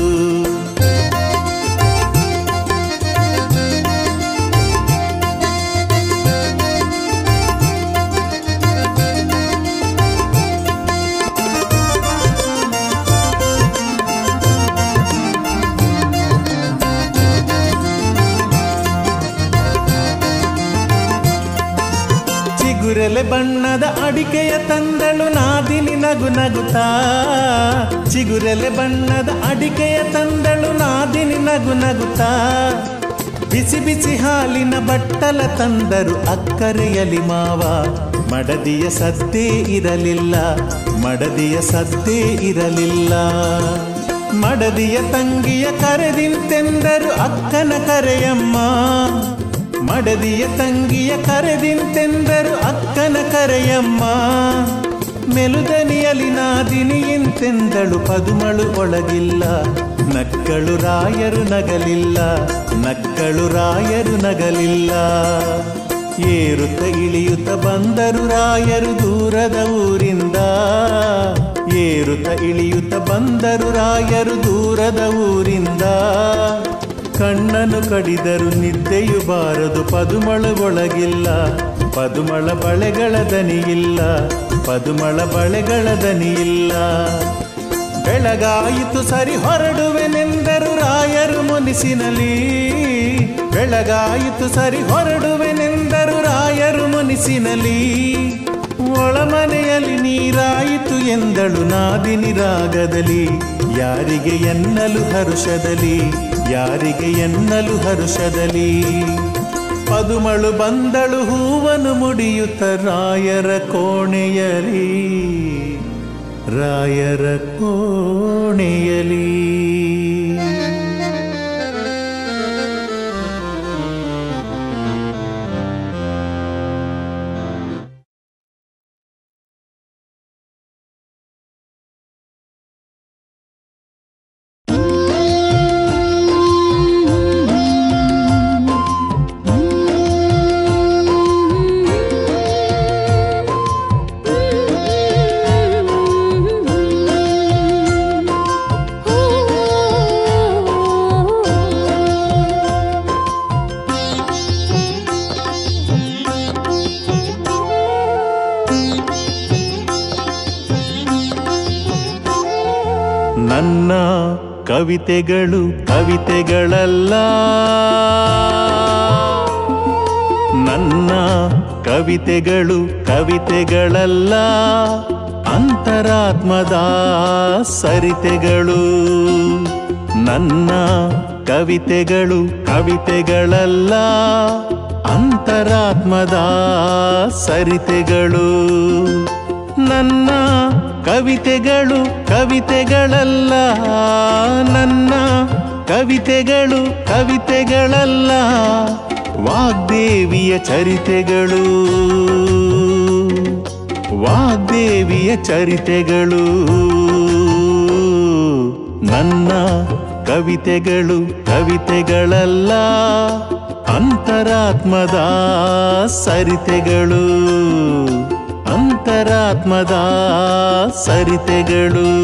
ಚಿಗುರೆಲೆ ಬಣ್ಣದ ಅಡಿಕೆಯ ತಂದಳು ನಾದಿನಿ ನಗು ನಗುತ್ತಾ ಚಿಗುರೆಲೆ ಬಣ್ಣದ ಅಡಿಕೆಯ ತಂದಳು ನಾದಿನಿ ನಗು ನಗುತ್ತಾ ಬಿಸಿ ಬಿಸಿ ಹಾಲಿನ ಬಟ್ಟಲ ತಂದರು ಅಕ್ಕರೆಯಲಿ ಮಾವ ಮಡದಿಯ ಸದ್ದೇ ಇರಲಿಲ್ಲ ಮಡದಿಯ ಸದ್ದೇ ಇರಲಿಲ್ಲ ಮಡದಿಯ ತಂಗಿಯ ಕರೆದಿಂತೆಂದರು ಅಕ್ಕನ ಕರೆಯಮ್ಮ ಮಡದಿಯ ತಂಗಿಯ ಕರೆದಿಂತೆಂದರು ಅಕ್ಕನ ಕರೆಯಮ್ಮ ಮೆಲುದನಿಯಲಿ ನಾದಿನಿ ಇಂತೆಂದಳು ಪದುಮಳು ಒಳಗಿಲ್ಲ ನಕ್ಕಳು ರಾಯರು ನಗಲಿಲ್ಲ ನಕ್ಕಳು ರಾಯರು ನಗಲಿಲ್ಲ ಏರುತ್ತ ಇಳಿಯುತ್ತ ಬಂದರು ರಾಯರು ದೂರದ ಊರಿಂದ ಏರುತ್ತ ಇಳಿಯುತ್ತ ಬಂದರು ರಾಯರು ದೂರದ ಊರಿಂದ ಕಣ್ಣನು ಕಡಿದರು ನಿದ್ದೆಯು ಬಾರದು ಪದುಮಳ ಒಳಗಿಲ್ಲ ಪದುಮಳ ಬಳೆಗಳ ದನಿಯಿಲ್ಲ ಪದುಮಳ ಬಳೆಗಳ ದನಿಯಿಲ್ಲ ಬೆಳಗಾಯಿತು ಸರಿ ಹೊರಡುವೆನೆಂದರು ರಾಯರು ಮುನಿಸಿನಲಿ ಬೆಳಗಾಯಿತು ಸರಿ ಹೊರಡುವೆನೆಂದರು ರಾಯರು ಮುನಿಸಿನಲಿ ಒಳಮನೆಯಲ್ಲಿ ನೀರಾಯಿತು ಎಂದಳು ನಾದಿನಿ ರಾಗದಲ್ಲಿ ಯಾರಿಗೆ ಎನ್ನಲು ಹರುಷದಲ್ಲಿ ಯಾರಿಗೆ ಎನ್ನಲು ಹರುಷದಲ್ಲಿ ಪದುಮಳು ಬಂದಳು ಹೂವನು ಮುಡಿಯುತ್ತ ರಾಯರ ಕೋಣೆಯಲಿ ರಾಯರ ಕೋಣೆಯಲಿ ನನ್ನ ಕವಿತೆಗಳು ಕವಿತೆಗಳಲ್ಲ ನನ್ನ ಕವಿತೆಗಳು ಕವಿತೆಗಳಲ್ಲ ಅಂತರಾತ್ಮದ ಸರಿತೆಗಳು ನನ್ನ ಕವಿತೆಗಳು ಕವಿತೆಗಳಲ್ಲ ಅಂತರಾತ್ಮದ ಸರಿತೆಗಳು ನನ್ನ ಕವಿತೆಗಳು ಕವಿತೆಗಳಲ್ಲ ನನ್ನ ಕವಿತೆಗಳು ಕವಿತೆಗಳಲ್ಲ ವಾಗ್ದೇವಿಯ ಚರಿತೆಗಳು ವಾಗ್ದೇವಿಯ ಚರಿತೆಗಳು ನನ್ನ ಕವಿತೆಗಳು ಕವಿತೆಗಳಲ್ಲ ಅಂತರಾತ್ಮದ ಸರಿತೆಗಳು ಅಂತರಾತ್ಮದ ಸರಿತೆಗಳು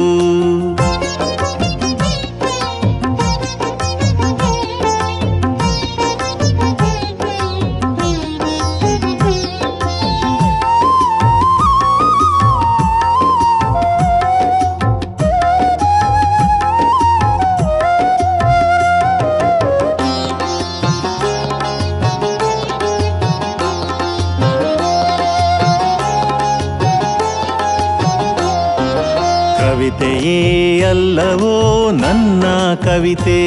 ಕವಿತೆಯೇ ಅಲ್ಲವೋ ನನ್ನ ಕವಿತೆ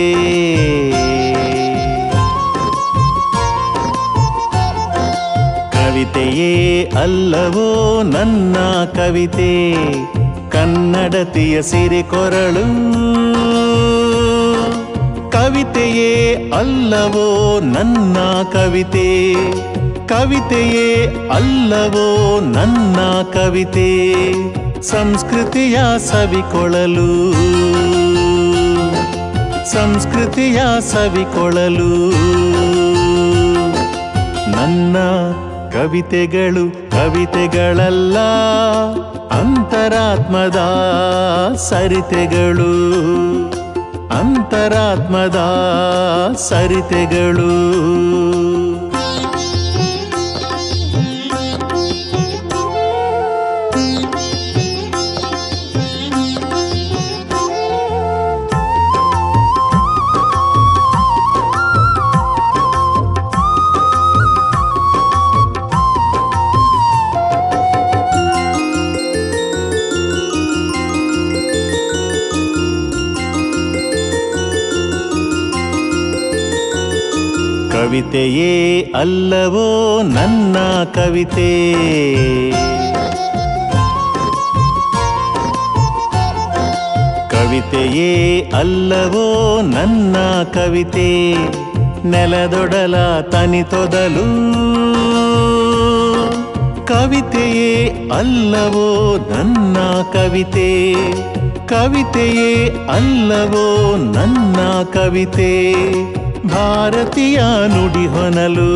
ಕವಿತೆಯೇ ಅಲ್ಲವೋ ನನ್ನ ಕವಿತೆ ಕನ್ನಡತಿಯ ಸಿರಿ ಕೊರಳು ಕವಿತೆಯೇ ಅಲ್ಲವೋ ನನ್ನ ಕವಿತೆ ಕವಿತೆಯೇ ಅಲ್ಲವೋ ನನ್ನ ಕವಿತೆ ಸಂಸ್ಕೃತಿಯ ಸವಿಕೊಳಲು ಸಂಸ್ಕೃತಿಯ ಸವಿಕೊಳಲು ನನ್ನ ಕವಿತೆಗಳು ಕವಿತೆಗಳಲ್ಲ ಅಂತರಾತ್ಮದ ಸರಿತೆಗಳು ಅಂತರಾತ್ಮದ ಸರಿತೆಗಳು ಕವಿತೆಯೇ ಅಲ್ಲವೋ ನನ್ನ ಕವಿತೆ ಕವಿತೆಯೇ ಅಲ್ಲವೋ ನನ್ನ ಕವಿತೆ ನೆಲದೊಡಲ ತನಿತೊದಲು ಕವಿತೆಯೇ ಅಲ್ಲವೋ ನನ್ನ ಕವಿತೆ ಕವಿತೆಯೇ ಅಲ್ಲವೋ ನನ್ನ ಕವಿತೆ ಭಾರತೀಯ ನುಡಿ ಹೊನಲು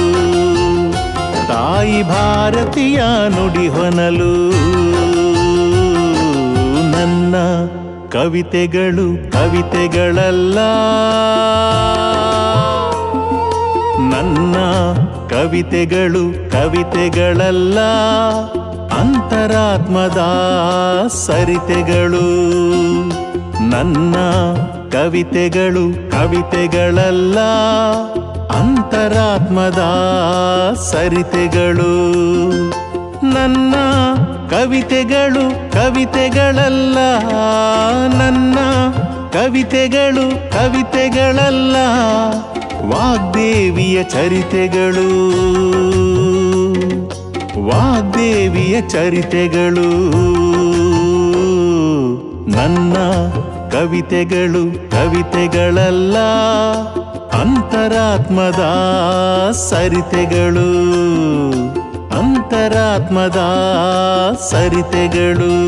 ತಾಯಿ ಭಾರತೀಯ ನುಡಿ ಹೊನಲು ನನ್ನ ಕವಿತೆಗಳು ಕವಿತೆಗಳಲ್ಲ ನನ್ನ ಕವಿತೆಗಳು ಕವಿತೆಗಳಲ್ಲ ಅಂತರಾತ್ಮದ ಸರಿತೆಗಳು ನನ್ನ ಕವಿತೆಗಳು ಕವಿತೆಗಳಲ್ಲ ಅಂತರಾತ್ಮದ ಸರಿತೆಗಳು ನನ್ನ ಕವಿತೆಗಳು ಕವಿತೆಗಳಲ್ಲ ನನ್ನ ಕವಿತೆಗಳು ಕವಿತೆಗಳಲ್ಲ ವಾಗ್ದೇವಿಯ ಚರಿತೆಗಳು ವಾಗ್ದೇವಿಯ ಚರಿತೆಗಳು ನನ್ನ ಕವಿತೆಗಳು ಕವಿತೆಗಳಲ್ಲ ಅಂತರಾತ್ಮದ ಸರಿತೆಗಳು ಅಂತರಾತ್ಮದ ಸರಿತೆಗಳು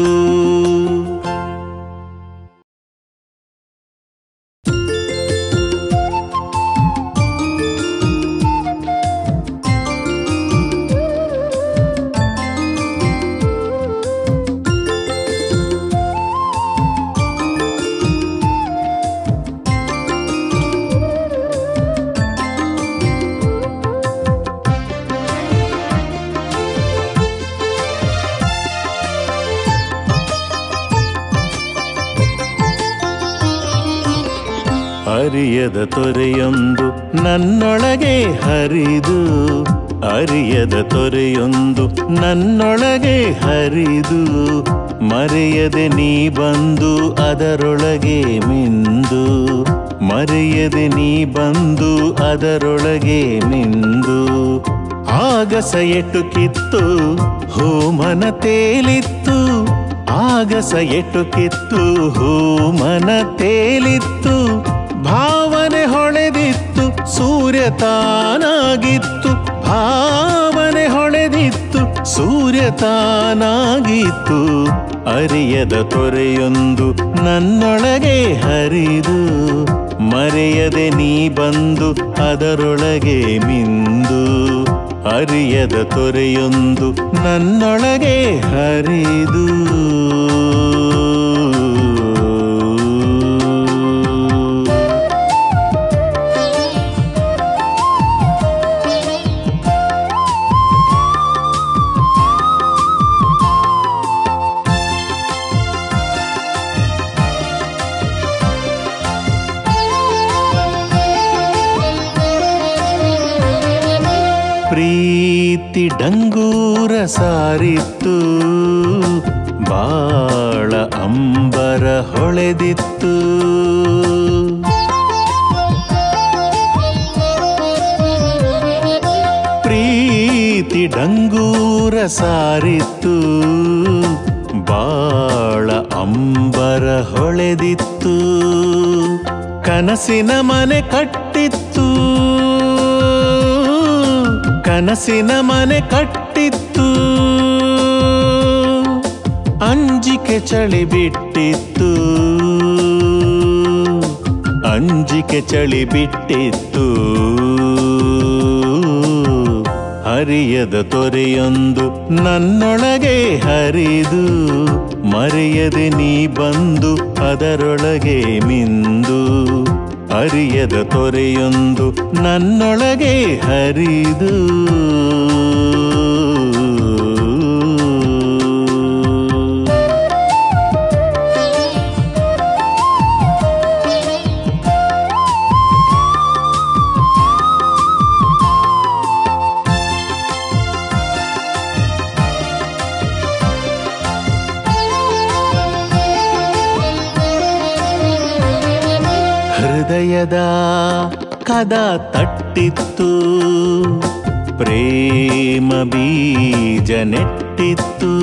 ಅರಿಯದ ತೊರೆಯೊಂದು ನನ್ನೊಳಗೆ ಹರಿದು ಅರಿಯದ ತೊರೆಯೊಂದು ನನ್ನೊಳಗೆ ಹರಿದು ಮರೆಯದೆ ನೀ ಬಂದು ಅದರೊಳಗೆ ಮಿಂದು ಮರೆಯದೆ ನೀ ಬಂದು ಅದರೊಳಗೆ ಮಿಂದು ಆಗಸ ಎಟ್ಟು ಕಿತ್ತು ಹೋಮನ ತೇಲಿತ್ತು ಆಗಸ ಎಟ್ಟು ಕಿತ್ತು ಹೋಮನ ತೇಲಿತ್ತು ಭಾವನೆ ಹೊಳೆದಿತ್ತು ಸೂರ್ಯ ತಾನಾಗಿತ್ತು ಭಾವನೆ ಹೊಳೆದಿತ್ತು ಸೂರ್ಯ ತಾನಾಗಿತ್ತು ಅರಿಯದ ತೊರೆಯೊಂದು ನನ್ನೊಳಗೆ ಹರಿದು ಮರೆಯದೆ ನೀ ಬಂದು ಅದರೊಳಗೆ ಮಿಂದು ಅರಿಯದ ತೊರೆಯೊಂದು ನನ್ನೊಳಗೆ ಹರಿದು ಪ್ರೀತಿ ಡಂಗೂರ ಸಾರಿತ್ತು ಬಾಳ ಅಂಬರ ಹೊಳೆದಿತ್ತು ಪ್ರೀತಿ ಡಂಗೂರ ಸಾರಿತ್ತು ಬಾಳ ಅಂಬರ ಹೊಳೆದಿತ್ತು ಕನಸಿನ ಮನೆ ಕಟ್ಟಿತ್ತು ಕನಸಿನ ಮನೆ ಕಟ್ಟಿತ್ತು ಅಂಜಿಕೆ ಚಳಿ ಬಿಟ್ಟಿತ್ತು ಅಂಜಿಕೆ ಚಳಿ ಬಿಟ್ಟಿತ್ತು ಹರಿಯದ ತೊರೆಯೊಂದು ನನ್ನೊಳಗೆ ಹರಿದು ಮರೆಯದೆ ನೀ ಬಂದು ಅದರೊಳಗೆ ಮಿಂದು ಅರಿಯದ ತೊರೆಯೊಂದು ನನ್ನೊಳಗೆ ಹರಿದು ಹೃದಯದ ಕದ ತಟ್ಟಿತ್ತು ಪ್ರೇಮ ಬೀಜ ನೆಟ್ಟಿತ್ತು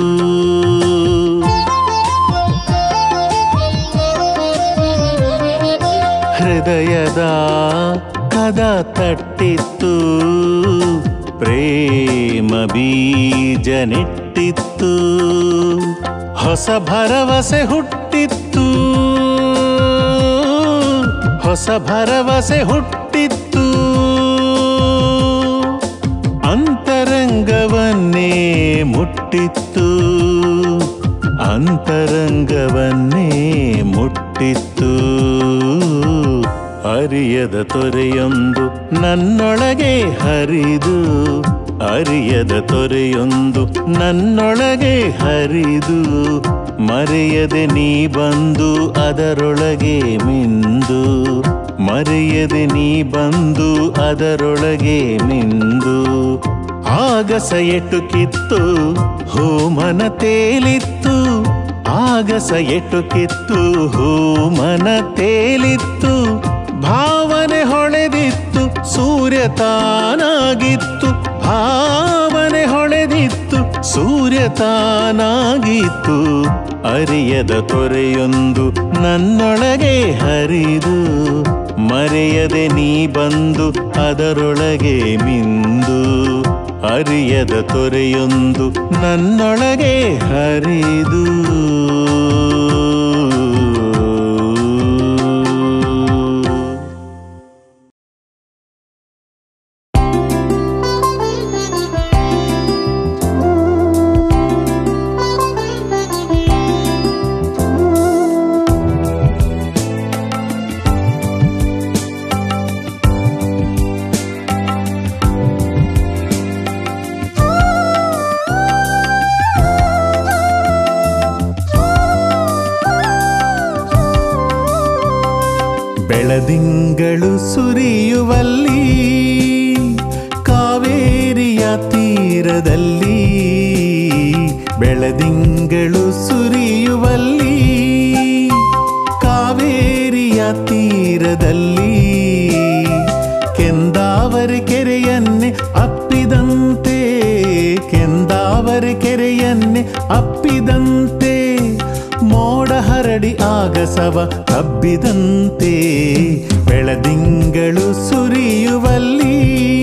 ಹೃದಯದ ಕದ ತಟ್ಟಿತ್ತು ಪ್ರೇಮ ಬೀಜ ನೆಟ್ಟಿತ್ತು ಹೊಸ ಭರವಸೆ ಹುಟ್ಟಿತ್ತು ಹೊಸ ಭರವಸೆ ಹುಟ್ಟಿತ್ತು ಅಂತರಂಗವನ್ನೇ ಮುಟ್ಟಿತ್ತು ಅಂತರಂಗವನ್ನೇ ಮುಟ್ಟಿತ್ತು ಅರಿಯದ ತೊರೆಯೊಂದು ನನ್ನೊಳಗೆ ಹರಿದು ಅರಿಯದ ತೊರೆಯೊಂದು ನನ್ನೊಳಗೆ ಹರಿದು ಮರೆಯದೆ ನೀ ಬಂದು ಅದರೊಳಗೆ ಮಿಂದು ಮರೆಯದೆ ನೀ ಬಂದು ಅದರೊಳಗೆ ಮಿಂದು ಆಗಸ ಎಟುಕಿತ್ತು ಹೋಮನ ತೇಲಿತ್ತು ಆಗಸ ಎಟುಕಿತ್ತು ಹೋಮನ ತೇಲಿತ್ತು ಭಾವನೆ ಹೊಳೆದಿತ್ತು ಸೂರ್ಯ ತಾನಾಗಿತ್ತು ಭಾವನೆ ಹೊಳೆದಿತ್ತು ಸೂರ್ಯ ತಾನಾಗಿತ್ತು ಅರಿಯದ ತೊರೆಯೊಂದು ನನ್ನೊಳಗೆ ಹರಿದು ಮರೆಯದೆ ನೀ ಬಂದು ಅದರೊಳಗೆ ಮಿಂದು ಅರಿಯದ ತೊರೆಯೊಂದು ನನ್ನೊಳಗೆ ಹರಿದು ಬೆಳದಿಂಗಳು ಸುರಿಯುವಲ್ಲಿ ಕಾವೇರಿಯ ತೀರದಲ್ಲಿ ಬೆಳದಿಂಗಳು ಸುರಿಯುವಲ್ಲಿ ಕಾವೇರಿಯ ತೀರದಲ್ಲಿ ಕೆಂದಾವರೆ ಕೆರೆಯನ್ನೇ ಅಪ್ಪಿದಂತೆ ಕೆಂದಾವರೆ ಕೆರೆಯನ್ನೇ ಅಪ್ಪಿದಂತೆ ಮೋಡ ಹರಡಿ ಆಗಸವ ಹಬ್ಬಿದಂತೆ ಬೆಳದಿಂಗಳು ಸುರಿಯುವಲ್ಲಿ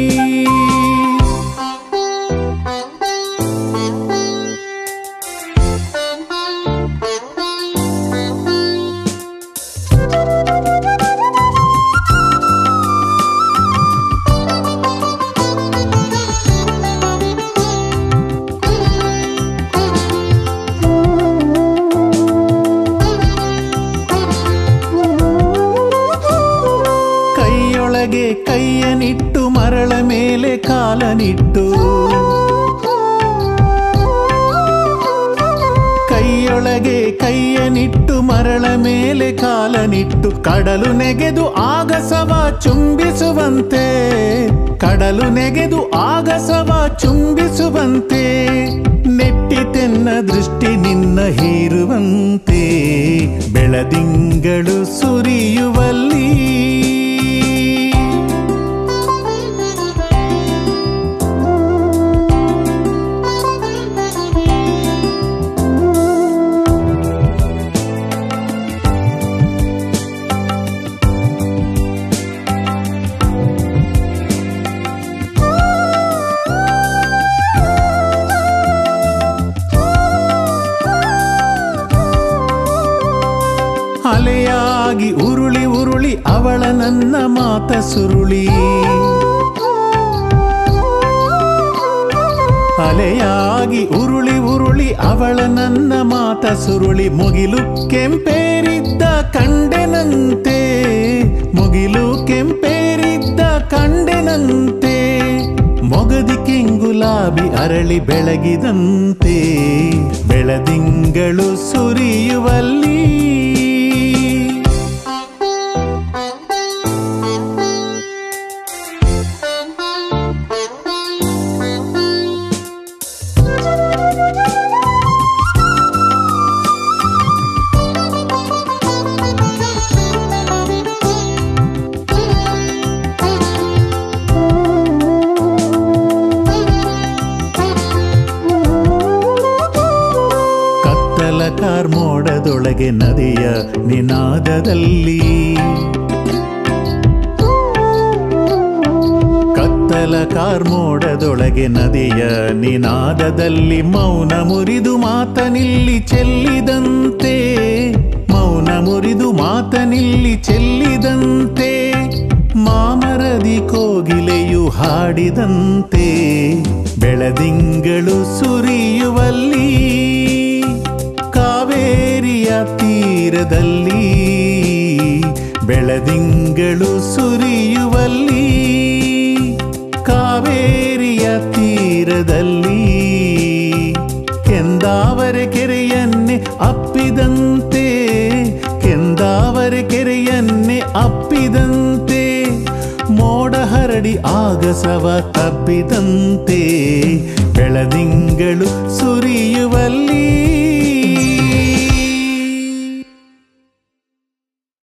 ಕೈಯೊಳಗೆ ಕೈಯನಿಟ್ಟು ಮರಳ ಮೇಲೆ ಕಾಲನಿಟ್ಟು ಕೈಯೊಳಗೆ ಕೈಯನಿಟ್ಟು ಮರಳ ಮೇಲೆ ಕಾಲನಿಟ್ಟು ಕಡಲು ನೆಗೆದು ಆಗಸವ ಚುಂಬಿಸುವಂತೆ ಕಡಲು ನೆಗೆದು ಆಗಸವ ಚುಂಬಿಸುವಂತೆ ನೆಟ್ಟಿತೆನ್ನ ದೃಷ್ಟಿ ನಿನ್ನ ಹೀರುವಂತೆ ಬೆಳದಿಂಗಳು ಸುರಿಯುವಲ್ಲಿ ಅಲೆಯಾಗಿ ಉರುಳಿ ಉರುಳಿ ಅವಳ ನನ್ನ ಮಾತ ಸುರುಳಿ ಅಲೆಯಾಗಿ ಉರುಳಿ ಉರುಳಿ ಅವಳ ನನ್ನ ಮಾತ ಸುರುಳಿ ಮುಗಿಲು ಕೆಂಪೇರಿದ್ದ ಕಂಡೆನಂತೆ ಮುಗಿಲು ಕೆಂಪೇರಿದ್ದ ಕಂಡೆನಂತೆ ಮೊಗದಿ ಕೆಂಗುಲಾಬಿ ಅರಳಿ ಬೆಳಗಿದಂತೆ ಬೆಳದಿಂಗಳು ಸುರಿಯುವಲ್ಲಿ ಕತ್ತಲ ಕಾರ್ಮೋಡದೊಳಗೆ ನದಿಯ ನಿನಾದದಲ್ಲಿ ಕತ್ತಲ ಕತ್ತಲ ಕಾರ್ಮೋಡದೊಳಗೆ ನದಿಯ ನಿನಾದದಲ್ಲಿ ಮೌನ ಮುರಿದು ಮಾತನಿಲ್ಲಿ ಚೆಲ್ಲಿದಂತೆ ಮೌನ ಮುರಿದು ಮಾತನಿಲ್ಲಿ ಚೆಲ್ಲಿದಂತೆ ಮಾಮರದಿ ಕೋಗಿಲೆಯು ಹಾಡಿದಂತೆ ಬೆಳದಿಂಗಳು ಸುರಿಯುವಲ್ಲಿ ಕಾವೇರಿಯ ತೀರದಲ್ಲಿ ಬೆಳದಿಂಗಳು ಸುರಿಯುವಲ್ಲಿ ಕಾವೇರಿಯ ತೀರದಲ್ಲಿ ಕೆಂದಾವರೆ ಕೆರೆಯನ್ನೇ ಅಪ್ಪಿದಂತೆ ಕೆಂದಾವರೆ ಕೆರೆಯನ್ನೇ ಅಪ್ಪಿದಂತೆ ಮೋಡ ಹರಡಿ ಆಗಸವ ತಬ್ಬಿದಂತೆ ಬೆಳದಿಂಗಳು ಸು